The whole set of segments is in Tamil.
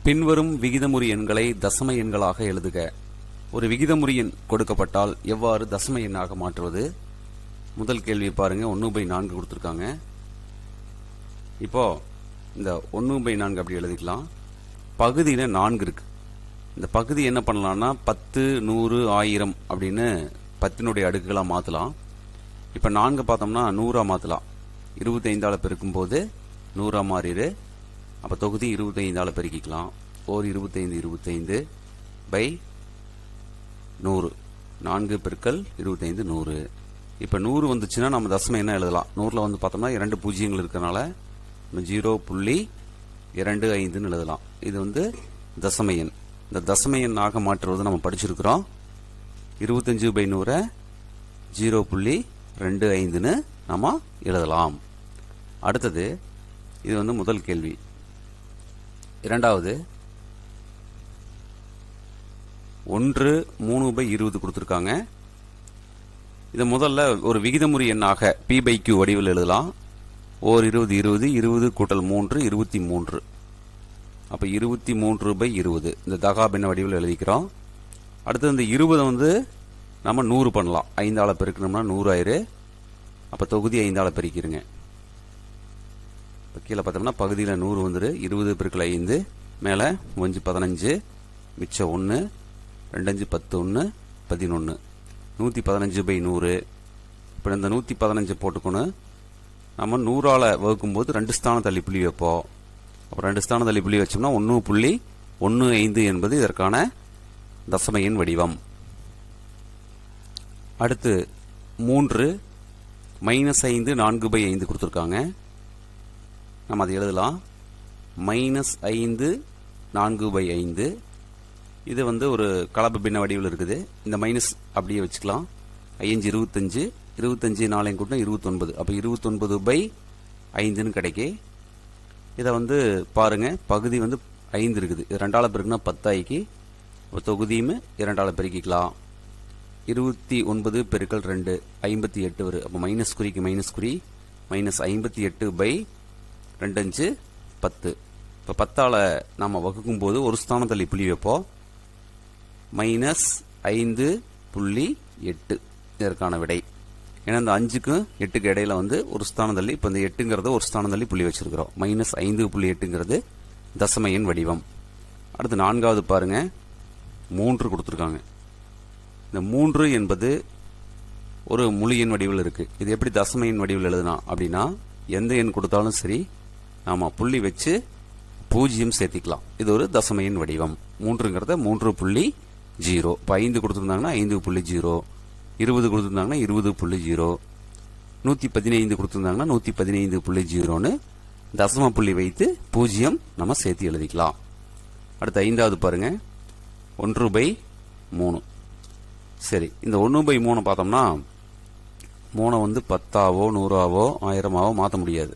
பின்வரும் விகிதமுறி எண்களை தசம எண்களாக எழுதுக ஒரு விகிதமுறி எண் கொடுக்கப்பட்டால் எவ்வாறு தசம எண்ணாக மாற்றுவது முதல் கேள்வி பாருங்க ஒன்று பை நான்கு கொடுத்துருக்காங்க இப்போ இந்த ஒன்று பை நான்கு அப்படி எழுதிக்கலாம் பகுதியில் நான்கு இருக்கு இந்த பகுதி என்ன பண்ணலாம்னா பத்து நூறு ஆயிரம் அப்படின்னு பத்தினுடைய அடுக்குகளாக மாற்றலாம் இப்போ நான்கு பார்த்தோம்னா நூறாக மாற்றலாம் இருபத்தைந்தால் பெருக்கும்போது நூறாக மாறிடு அப்போ தொகுதி இருபத்தைந்தால் பெருக்கிக்கலாம் ஓர் இருபத்தைந்து இருபத்தைந்து பை நூறு நான்கு பெருக்கல் இருபத்தைந்து நூறு இப்போ நூறு வந்துச்சுன்னா நம்ம தசமம் என்ன எழுதலாம் நூறில் வந்து பார்த்தோம்னா இரண்டு பூஜ்ஜியங்கள் இருக்கறனால ஜீரோ புள்ளி இரண்டு ஐந்துன்னு எழுதலாம் இது வந்து தசம எண் இந்த தசம எண்ணாக மாற்றுவது நம்ம படிச்சிருக்கிறோம் இருபத்தஞ்சு பை நூறை ஜீரோ புள்ளி ரெண்டு ஐந்துன்னு நம்ம எழுதலாம் அடுத்தது இது வந்து முதல் கேள்வி இரண்டாவது ஒன்று மூணு பை இருபது கொடுத்துருக்காங்க இதை முதல்ல ஒரு விகிதமுறி எண்ணாக பி பை கியூ வடிவில் எழுதலாம் ஓர் இருபது இருபது இருபது கூட்டல் மூன்று இருபத்தி மூன்று அப்போ இருபத்தி மூன்று பை இருபது இந்த தகா பின்ன வடிவில் எழுதிக்கிறோம் அடுத்து இந்த இருபதை வந்து நம்ம நூறு பண்ணலாம் ஐந்தாளை பெருக்கணும்னா நூறு ஆயிரு அப்போ தொகுதி ஐந்தாளை பெருக்கிருங்க இப்போ கீழே பார்த்தோம்னா பகுதியில் நூறு வந்துரு இருபது பெருக்கல் ஐந்து மேலே ஒஞ்சு பதினஞ்சு மிச்சம் ஒன்று ரெண்டஞ்சு பத்து ஒன்று பதினொன்று நூற்றி பதினஞ்சு பை நூறு இப்போ இந்த நூற்றி பதினஞ்சு போட்டுக்கணும் நம்ம நூறால் வகுக்கும்போது ரெண்டு ஸ்தானம் தள்ளி புள்ளி வைப்போம் அப்போ ரெண்டு ஸ்தானம் தள்ளி புள்ளி வச்சோம்னா ஒன்று புள்ளி ஒன்று ஐந்து என்பது இதற்கான தசம எண் வடிவம் அடுத்து மூன்று மைனஸ் ஐந்து நான்கு பை ஐந்து கொடுத்துருக்காங்க நம்ம அதை எழுதலாம் மைனஸ் ஐந்து நான்கு பை ஐந்து இது வந்து ஒரு கலப்பு பின்ன வடிவில் இருக்குது இந்த மைனஸ் அப்படியே வச்சுக்கலாம் ஐயஞ்சு இருபத்தஞ்சு இருபத்தஞ்சு நாளையும் கூட்டம் இருபத்தொன்பது அப்போ இருபத்தொன்பது பை ஐந்துன்னு கிடைக்கே இதை வந்து பாருங்க பகுதி வந்து ஐந்து இருக்குது இது ரெண்டாள பெருக்குனா பத்தாயிக்கு இப்போ தொகுதியுமே இரண்டாள பெருக்கிக்கலாம் இருபத்தி ஒன்பது பெருக்கல் ரெண்டு ஐம்பத்தி எட்டு வரும் அப்போ மைனஸ் குறிக்கு மைனஸ் குறி மைனஸ் ஐம்பத்தி எட்டு பை ரெண்டஞ்சு பத்து இப்போ பத்தால் நாம் வகுக்கும் போது ஒரு ஸ்தானம் தள்ளி புள்ளி வைப்போம் மைனஸ் ஐந்து புள்ளி எட்டு இதற்கான விடை ஏன்னா இந்த அஞ்சுக்கும் எட்டுக்கு இடையில வந்து ஒரு ஸ்தானம் தள்ளி இப்போ இந்த எட்டுங்கிறத ஒரு ஸ்தானம் தள்ளி புள்ளி வச்சிருக்கிறோம் மைனஸ் ஐந்து புள்ளி எட்டுங்கிறது தசம எண் வடிவம் அடுத்து நான்காவது பாருங்க மூன்று கொடுத்துருக்காங்க இந்த மூன்று என்பது ஒரு முழு எண் வடிவில் இருக்கு இது எப்படி தசம எண் வடிவில் எழுதலாம் அப்படின்னா எந்த எண் கொடுத்தாலும் சரி நாம புள்ளி வச்சு பூஜ்ஜியம் சேர்த்திக்கலாம் இது ஒரு தசம எண் வடிவம் மூன்றுங்கிறத மூன்று புள்ளி ஜீரோ இப்போ ஐந்து கொடுத்துருந்தாங்கன்னா ஐந்து புள்ளி ஜீரோ இருபது கொடுத்துருந்தாங்கன்னா இருபது புள்ளி ஜீரோ நூற்றி பதினைந்து கொடுத்துருந்தாங்கன்னா நூற்றி பதினைந்து புள்ளி ஜீரோன்னு தசம புள்ளி வைத்து பூஜ்ஜியம் நம்ம சேர்த்து எழுதிக்கலாம் அடுத்து ஐந்தாவது பாருங்க ஒன்று பை மூணு சரி இந்த ஒன்று பை மூணு பார்த்தோம்னா மூணை வந்து பத்தாவோ நூறாவோ ஆயிரமாவோ மாற்ற முடியாது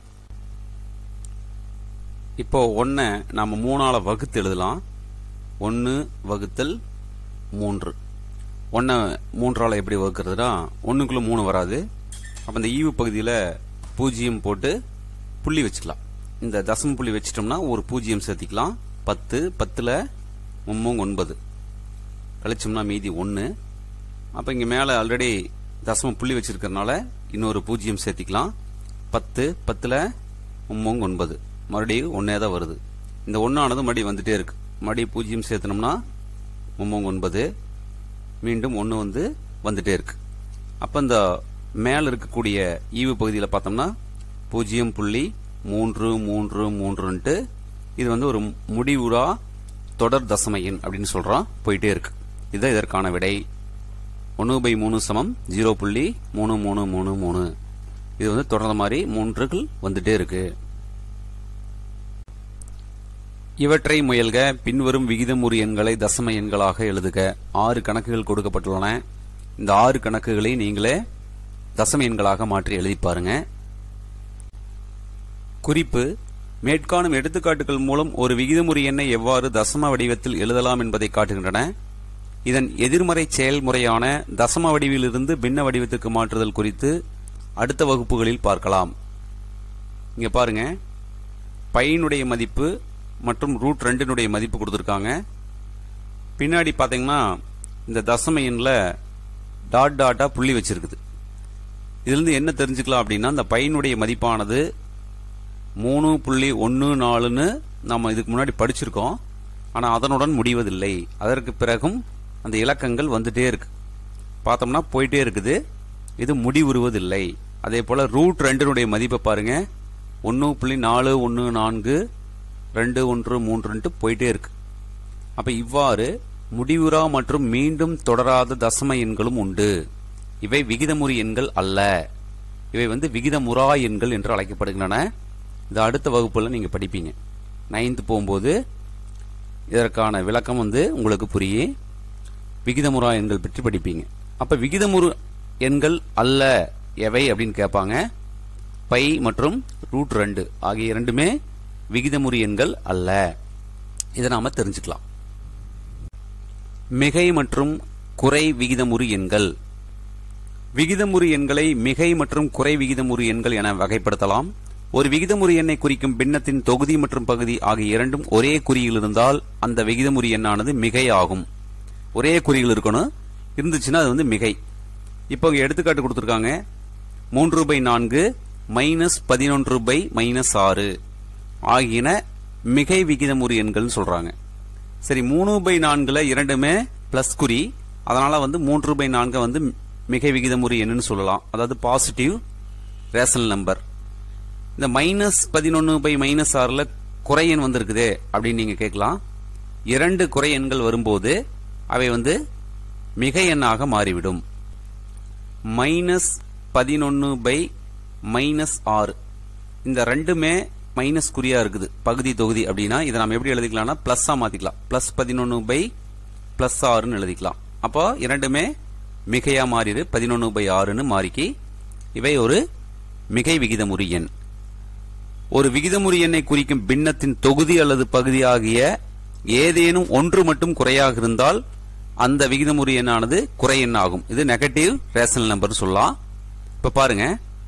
இப்போ ஒன்றை நம்ம மூணால வகுத்து எழுதலாம் ஒன்று வகுத்தல் மூன்று ஒன்றை மூன்றால் எப்படி வகுக்கிறதுனா ஒன்றுக்குள்ளே மூணு வராது அப்போ இந்த ஈவு பகுதியில் பூஜ்ஜியம் போட்டு புள்ளி வச்சுக்கலாம் இந்த தசம புள்ளி வச்சிட்டோம்னா ஒரு பூஜ்ஜியம் சேர்த்திக்கலாம் பத்து பத்தில் மும்மூங்க ஒன்பது கழிச்சோம்னா மீதி ஒன்று அப்போ இங்கே மேலே ஆல்ரெடி தசம புள்ளி வச்சிருக்கறனால இன்னொரு பூஜ்ஜியம் சேர்த்திக்கலாம் பத்து பத்தில் மும்மூங்க ஒன்பது மறுபடியும் ஒன்றே தான் வருது இந்த ஒன்றானது மறுபடியும் வந்துட்டே இருக்கு மறுபடியும் பூஜ்ஜியம் சேர்த்தனோம்னா மும்மூங்க ஒன்பது மீண்டும் ஒன்று வந்து வந்துட்டே இருக்கு அப்போ இந்த மேலே இருக்கக்கூடிய ஈவு பகுதியில் பார்த்தோம்னா பூஜ்ஜியம் புள்ளி மூன்று மூன்று மூன்றுன்ட்டு இது வந்து ஒரு முடிவுறா தொடர் தசம எண் அப்படின்னு சொல்கிறோம் போயிட்டே இருக்கு இதுதான் இதற்கான விடை ஒன்று பை மூணு சமம் ஜீரோ புள்ளி மூணு மூணு மூணு மூணு இது வந்து தொடர்ந்த மாதிரி மூன்றுகள் வந்துட்டே இருக்கு இவற்றை முயல்க பின்வரும் விகிதமுறு எண்களை தசம எண்களாக எழுதுக ஆறு கணக்குகள் கொடுக்கப்பட்டுள்ளன இந்த ஆறு கணக்குகளை நீங்களே தசம எண்களாக மாற்றி எழுதி பாருங்க குறிப்பு மேற்காணும் எடுத்துக்காட்டுகள் மூலம் ஒரு விகிதமுறு எண்ணை எவ்வாறு தசம வடிவத்தில் எழுதலாம் என்பதை காட்டுகின்றன இதன் எதிர்மறை செயல்முறையான தசம வடிவிலிருந்து பின்ன வடிவத்துக்கு மாற்றுதல் குறித்து அடுத்த வகுப்புகளில் பார்க்கலாம் இங்க பாருங்க பையனுடைய மதிப்பு மற்றும் ரூட் ரெண்டினுடைய மதிப்பு கொடுத்துருக்காங்க பின்னாடி பார்த்தீங்கன்னா இந்த தசம எண்ணில் டாட் டாட்டா புள்ளி வச்சிருக்குது இதுலேருந்து என்ன தெரிஞ்சுக்கலாம் அப்படின்னா இந்த பையனுடைய மதிப்பானது மூணு புள்ளி ஒன்று நாலுன்னு நம்ம இதுக்கு முன்னாடி படிச்சிருக்கோம் ஆனால் அதனுடன் முடிவதில்லை அதற்கு பிறகும் அந்த இலக்கங்கள் வந்துட்டே இருக்கு பார்த்தோம்னா போயிட்டே இருக்குது இது முடிவுறுவதில்லை அதே போல ரூட் ரெண்டினுடைய மதிப்பை பாருங்க ஒன்று புள்ளி நாலு ஒன்று நான்கு ரெண்டு ஒன்று மூன்றுன்ட்டு போயிட்டே இருக்கு அப்ப இவ்வாறு முடிவுறா மற்றும் மீண்டும் தொடராத தசம எண்களும் உண்டு இவை விகிதமுறி எண்கள் அல்ல இவை வந்து விகிதமுறா எண்கள் என்று அழைக்கப்படுகின்றன இது அடுத்த வகுப்புல நீங்க படிப்பீங்க நைன்த் போகும்போது இதற்கான விளக்கம் வந்து உங்களுக்கு புரியும் விகிதமுறா எண்கள் பற்றி படிப்பீங்க அப்ப விகிதமுறு எண்கள் அல்ல எவை அப்படின்னு கேட்பாங்க பை மற்றும் ரூட் ரெண்டு ஆகிய இரண்டுமே விகிதமுறி எண்கள் அல்ல இதை நாம தெரிஞ்சுக்கலாம் மிகை மற்றும் குறை விகிதமுறு எண்கள் விகிதமுறு எண்களை மிகை மற்றும் குறை விகிதமுறு எண்கள் என வகைப்படுத்தலாம் ஒரு விகிதமுறு எண்ணை குறிக்கும் பின்னத்தின் தொகுதி மற்றும் பகுதி ஆகிய இரண்டும் ஒரே குறியில் இருந்தால் அந்த விகிதமுறு எண்ணானது மிகை ஆகும் ஒரே குறியில் இருக்கணும் இருந்துச்சுன்னா அது வந்து மிகை இப்போ இங்க எடுத்துக்காட்டு கொடுத்துருக்காங்க மூன்று பை நான்கு மைனஸ் பதினொன்று பை மைனஸ் ஆறு ஆகியன மிகை விகிதமுறு எண்கள்னு சொல்றாங்க சரி மூணு பை நான்குல இரண்டுமே பிளஸ் குறி அதனால வந்து மூன்று பை நான்கு வந்து மிகை விகிதமுறு எண்ணுன்னு சொல்லலாம் அதாவது பாசிட்டிவ் ரேஷனல் நம்பர் இந்த மைனஸ் பதினொன்று பை மைனஸ் ஆறுல குறை எண் வந்திருக்குதே அப்படின்னு நீங்க கேட்கலாம் இரண்டு குறை எண்கள் வரும்போது அவை வந்து மிகை எண்ணாக மாறிவிடும் மைனஸ் பதினொன்று பை மைனஸ் ஆறு இந்த ரெண்டுமே மைனஸ் குறியா இருக்குது பகுதி தொகுதி அப்படின்னா இதை நம்ம எப்படி எழுதிக்கலாம்னா பிளஸ்ஸா மாத்திக்கலாம் பிளஸ் பதினொன்று பை பிளஸ் ஆறுன்னு எழுதிக்கலாம் அப்போ இரண்டுமே மிகையா மாறிடு பதினொன்று பை ஆறுன்னு மாறிக்கி இவை ஒரு மிகை விகிதமுறி எண் ஒரு விகிதமுறி எண்ணை குறிக்கும் பின்னத்தின் தொகுதி அல்லது பகுதி ஆகிய ஏதேனும் ஒன்று மட்டும் குறையாக இருந்தால் அந்த விகிதமுறி எண்ணானது குறை எண் ஆகும் இது நெகட்டிவ் ரேஷனல் நம்பர் சொல்லலாம் இப்ப பாருங்க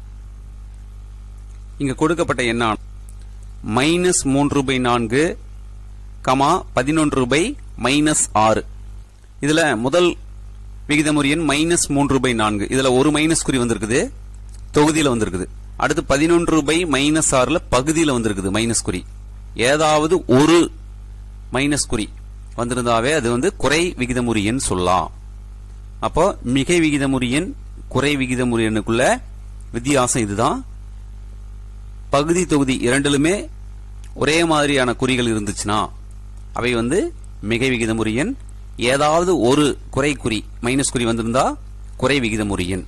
இங்க கொடுக்கப்பட்ட எண்ணான மைனஸ் மூன்று பை நான்கு கமா பதினொன்று பை மைனஸ் ஆறு இதுல முதல் விகிதமுறை எண் மைனஸ் மூன்று பை நான்கு இதுல ஒரு மைனஸ் குறி வந்திருக்குது தொகுதியில வந்திருக்குது அடுத்து பதினொன்று பை மைனஸ் ஆறுல பகுதியில வந்திருக்குது மைனஸ் குறி ஏதாவது ஒரு மைனஸ் குறி வந்திருந்தாவே அது வந்து குறை விகிதமுறி எண் சொல்லலாம் அப்போ மிகை விகிதமுறி எண் குறை விகிதமுறி எண்ணுக்குள்ள வித்தியாசம் இதுதான் பகுதி தொகுதி இரண்டிலுமே ஒரே மாதிரியான குறிகள் இருந்துச்சுன்னா அவை வந்து மிகை விகிதமுறி எண் ஏதாவது ஒரு குறை குறி மைனஸ் குறி வந்திருந்தா குறை விகிதமுறி எண்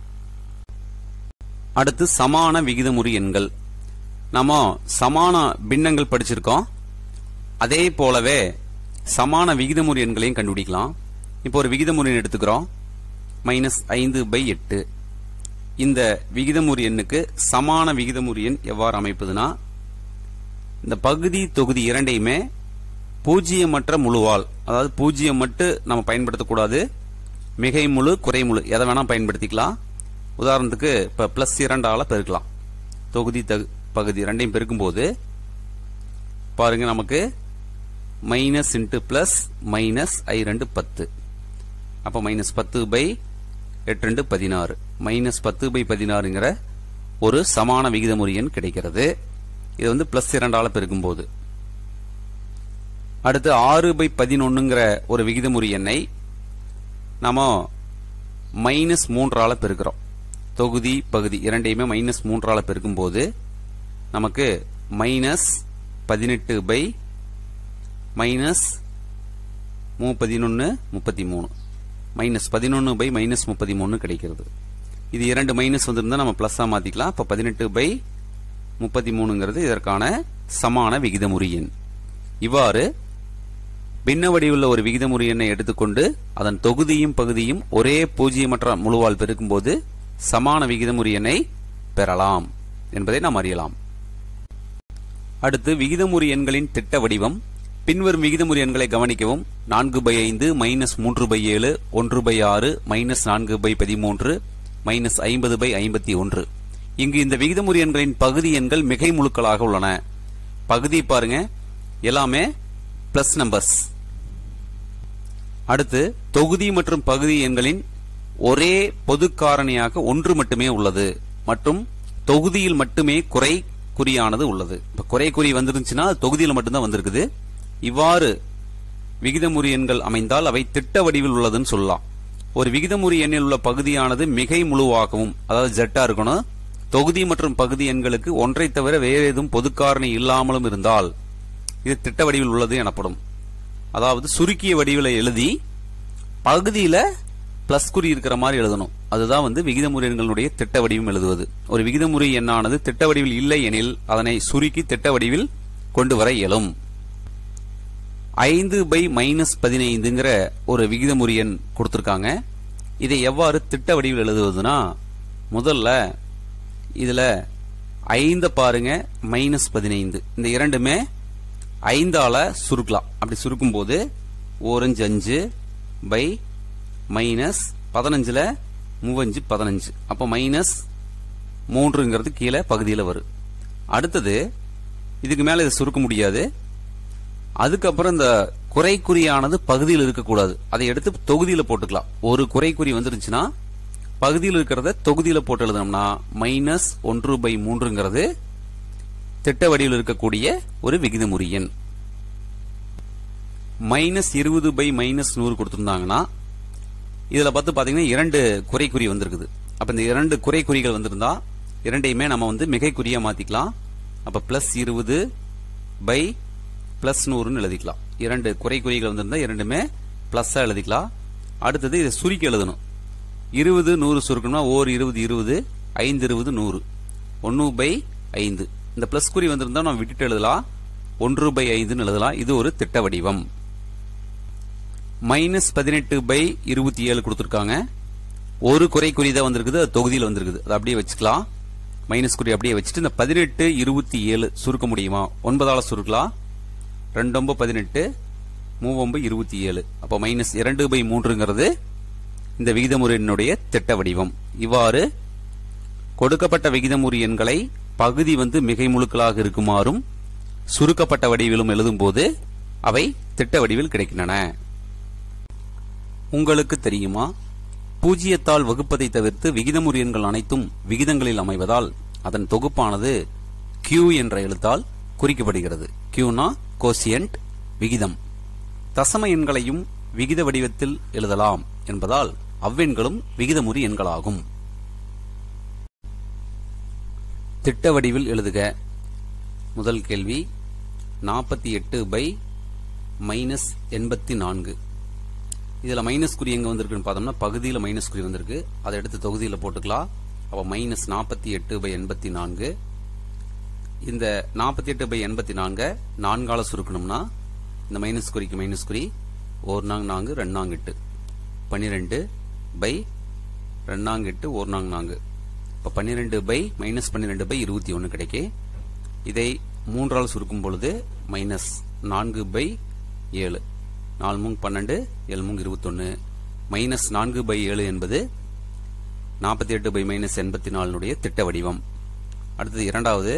அடுத்து சமான விகிதமுறி எண்கள் நாம சமான பின்னங்கள் படிச்சிருக்கோம் அதே போலவே சமான விகிதமுறி எண்களையும் கண்டுபிடிக்கலாம் இப்போ ஒரு விகிதமுறை எண் எடுத்துக்கிறோம் மைனஸ் ஐந்து பை எட்டு இந்த விகிதமுறு எண்ணுக்கு சமான விகிதமுறு எண் எவ்வாறு அமைப்பதுனா இந்த பகுதி தொகுதி இரண்டையுமே பூஜ்ஜியமற்ற முழுவால் அதாவது பூஜ்ஜியம் மட்டும் நம்ம பயன்படுத்தக்கூடாது மிகை முழு குறை முழு எதை வேணா பயன்படுத்திக்கலாம் உதாரணத்துக்கு இப்ப பிளஸ் இரண்டால பெருக்கலாம் தொகுதி தகு- பகுதி ரெண்டையும் பெருக்கும்போது பாருங்க நமக்கு மைனஸ் இன்ட்டு பிளஸ் மைனஸ் ஐ ரெண்டு பத்து அப்போ மைனஸ் பத்து பை எட்டு ரெண்டு பதினாறு மைனஸ் பத்து பை பதினாறுங்கிற ஒரு சமான விகிதமுறை எண் கிடைக்கிறது இது வந்து பிளஸ் இரண்டால பெருக்கும்போது அடுத்து ஆறு பை பதினொன்னுங்கிற ஒரு விகிதமுறை எண்ணை நாம மைனஸ் மூன்றால பெருக்கிறோம் தொகுதி பகுதி இரண்டையுமே மைனஸ் மூன்றால பெருக்கும்போது நமக்கு மைனஸ் பதினெட்டு பை மைனஸ் மூ பதினொன்று முப்பத்தி மூணு மைனஸ் பதினொன்று பை மைனஸ் முப்பத்தி மூணு கிடைக்கிறது இது இரண்டு மைனஸ் வந்திருந்தா நம்ம பிளஸ்ஸாக மாற்றிக்கலாம் அப்போ பதினெட்டு பை முப்பத்தி மூணுங்கிறது இதற்கான சமான விகிதமுறி எண் இவ்வாறு பின்ன வடிவுள்ள ஒரு விகிதமுறி எண்ணை எடுத்துக்கொண்டு அதன் தொகுதியும் பகுதியும் ஒரே பூஜ்ஜியமற்ற முழுவால் பெருக்கும்போது சமான விகிதமுறி எண்ணை பெறலாம் என்பதை நாம் அறியலாம் அடுத்து விகிதமுறி எண்களின் திட்ட வடிவம் பின்வரும் விகிதமுறி எண்களை கவனிக்கவும் நான்கு பை ஐந்து மைனஸ் மூன்று பை ஏழு ஒன்று பை ஆறு மைனஸ் நான்கு பை பதிமூன்று மைனஸ் ஐம்பது பை ஐம்பத்தி ஒன்று இங்கு இந்த விகிதமுறி எண்களின் பகுதி எண்கள் மிகை முழுக்களாக உள்ளன பகுதி பாருங்க எல்லாமே பிளஸ் நம்பர்ஸ் அடுத்து தொகுதி மற்றும் பகுதி எண்களின் ஒரே பொது காரணியாக ஒன்று மட்டுமே உள்ளது மற்றும் தொகுதியில் மட்டுமே குறை குறியானது உள்ளது இப்ப குறை குறி வந்துருந்துச்சுன்னா அது தொகுதியில் மட்டும்தான் வந்திருக்குது இவ்வாறு விகிதமுறி எண்கள் அமைந்தால் அவை திட்ட வடிவில் உள்ளதுன்னு சொல்லலாம் ஒரு விகிதமுறி எண்ணில் உள்ள பகுதியானது மிகை முழுவாகவும் அதாவது ஜெட்டா இருக்கணும் தொகுதி மற்றும் பகுதி எண்களுக்கு ஒன்றை தவிர வேறு ஏதும் பொது காரணி இல்லாமலும் இருந்தால் இது திட்ட வடிவில் உள்ளது எனப்படும் அதாவது சுருக்கிய வடிவில் எழுதி பகுதியில பிளஸ் குறி இருக்கிற மாதிரி எழுதணும் அதுதான் வந்து விகிதமுறை எண்களுடைய திட்ட வடிவம் எழுதுவது ஒரு விகிதமுறை எண்ணானது திட்ட வடிவில் இல்லை எனில் அதனை சுருக்கி திட்ட வடிவில் கொண்டு வர இயலும் ஐந்து பை மைனஸ் பதினைந்துங்கிற ஒரு விகிதமுறை எண் கொடுத்திருக்காங்க இதை எவ்வாறு திட்ட வடிவில் எழுதுவதுனா முதல்ல இதுல ஐந்த பாருங்க மைனஸ் பதினைந்து இந்த இரண்டுமே ஐந்தால சுருக்கலாம் அப்படி சுருக்கும் போது ஓரஞ்சு அஞ்சு பை மைனஸ் பதினஞ்சுல மூவஞ்சு பதினஞ்சு அப்போ மைனஸ் மூன்றுங்கிறது கீழே பகுதியில் வரும் அடுத்தது இதுக்கு மேல இதை சுருக்க முடியாது அதுக்கப்புறம் இந்த குறைக்குறியானது பகுதியில் இருக்கக்கூடாது அதை எடுத்து தொகுதியில் போட்டுக்கலாம் ஒரு குறைக்குறி வந்துருச்சுன்னா பகுதியில் இருக்கிறத தொகுதியில போட்டு எழுதணும்னா மைனஸ் ஒன்று பை மூன்றுங்கிறது திட்ட வடிவில் இருக்கக்கூடிய ஒரு விகிதமுறி எண் மைனஸ் இருபது பை மைனஸ் நூறு கொடுத்திருந்தாங்கன்னா இதுல பார்த்து பாத்தீங்கன்னா இரண்டு குறைக்குறி வந்திருக்குது அப்ப இந்த இரண்டு குறைக்குறிகள் வந்திருந்தா இரண்டையுமே நம்ம வந்து மிகைக்குறியா மாத்திக்கலாம் அப்ப பிளஸ் இருபது பை பிளஸ் நூறுன்னு எழுதிக்கலாம் இரண்டு குறைக்குறிகள் வந்திருந்தா இரண்டுமே பிளஸ்ஸா எழுதிக்கலாம் அடுத்தது இதை சுருக்கி எழுதணும் இருபது நூறு சுருக்கணும்னா ஓர் இருபது இருபது ஐந்து இருபது நூறு ஒன்று பை ஐந்து இந்த பிளஸ் குறி வந்திருந்தா நம்ம விட்டுட்டு எழுதலாம் ஒன்று பை ஐந்துன்னு எழுதலாம் இது ஒரு திட்ட வடிவம் மைனஸ் பதினெட்டு பை இருபத்தி ஏழு கொடுத்துருக்காங்க ஒரு குறை குறி தான் வந்திருக்குது அது தொகுதியில் வந்திருக்குது அதை அப்படியே வச்சுக்கலாம் மைனஸ் குறி அப்படியே வச்சுட்டு இந்த பதினெட்டு இருபத்தி ஏழு சுருக்க முடியுமா ஒன்பதால சுருக்கலாம் ரெண்டு ஒன்பது பதினெட்டு மூவொம்பு இருபத்தி ஏழு அப்போ மைனஸ் இரண்டு பை மூன்றுங்கிறது இந்த விகிதமுறையினுடைய திட்ட வடிவம் இவ்வாறு கொடுக்கப்பட்ட விகிதமுறி எண்களை பகுதி வந்து மிகை முழுக்களாக இருக்குமாறும் சுருக்கப்பட்ட வடிவிலும் எழுதும்போது அவை திட்ட வடிவில் கிடைக்கின்றன உங்களுக்கு தெரியுமா பூஜ்ஜியத்தால் வகுப்பதை தவிர்த்து விகிதமுறி எண்கள் அனைத்தும் விகிதங்களில் அமைவதால் அதன் தொகுப்பானது Q என்ற எழுத்தால் குறிக்கப்படுகிறது Qனா கோசியன்ட் விகிதம் தசம எண்களையும் விகித வடிவத்தில் எழுதலாம் என்பதால் அவ்வெண்களும் விகிதமுறி எண்களாகும் திட்ட வடிவில் எழுதுக முதல் கேள்வி நாற்பத்தி எட்டு பை மைனஸ் எண்பத்தி நான்கு இதில் மைனஸ் குறி எங்கே வந்திருக்குன்னு பார்த்தோம்னா பகுதியில் மைனஸ் குறி வந்திருக்கு அதை எடுத்து தொகுதியில் போட்டுக்கலாம் அப்போ மைனஸ் நாற்பத்தி எட்டு பை எண்பத்தி நான்கு இந்த நாற்பத்தி எட்டு பை எண்பத்தி நான்கை நான்கால சுருக்கணும்னா இந்த மைனஸ் குறிக்கு மைனஸ் குறி ஓர் நாங் நான்கு ரெண்டாங் எட்டு பன்னிரெண்டு பை ரெண்டாங் எட்டு ஓர் நாங் நான்கு இப்போ பன்னிரெண்டு பை மைனஸ் பன்னிரெண்டு பை இருபத்தி ஒன்று கிடைக்கு இதை மூன்றால் சுருக்கும் பொழுது மைனஸ் நான்கு பை ஏழு நாலு மூங்கு பன்னெண்டு ஏழு மூங்கு இருபத்தொன்று மைனஸ் நான்கு பை ஏழு என்பது நாற்பத்தி எட்டு பை மைனஸ் எண்பத்தி நாலுனுடைய திட்ட வடிவம் அடுத்தது இரண்டாவது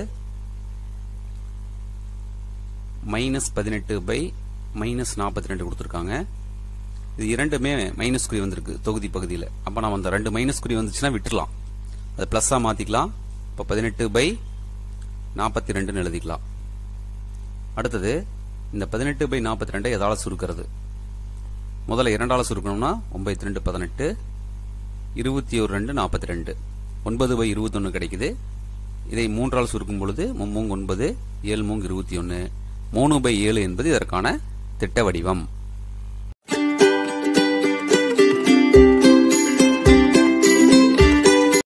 மைனஸ் பதினெட்டு பை மைனஸ் நாற்பத்தி ரெண்டு கொடுத்துருக்காங்க இது இரண்டுமே மைனஸ் குறி வந்திருக்கு தொகுதி பகுதியில் அப்போ நம்ம அந்த ரெண்டு மைனஸ் குறி வந்துச்சுன்னா விட்டுறலாம் அதை ப்ளஸ்ஸாக மாற்றிக்கலாம் இப்போ பதினெட்டு பை நாற்பத்தி ரெண்டுன்னு எழுதிக்கலாம் அடுத்தது இந்த பதினெட்டு பை நாற்பத்தி ரெண்டை எதால சுருக்கிறது முதல்ல இரண்டால சுருக்கணும்னா ஒன்பத்தி ரெண்டு பதினெட்டு இருபத்தி ஒரு ரெண்டு நாற்பத்தி ரெண்டு ஒன்பது பை இருபத்தொன்று கிடைக்குது இதை மூன்றால் சுருக்கும் பொழுது மும்மூங்கு ஒன்பது ஏழு மூங்கு இருபத்தி ஒன்று மூணு பை ஏழு என்பது இதற்கான திட்ட வடிவம்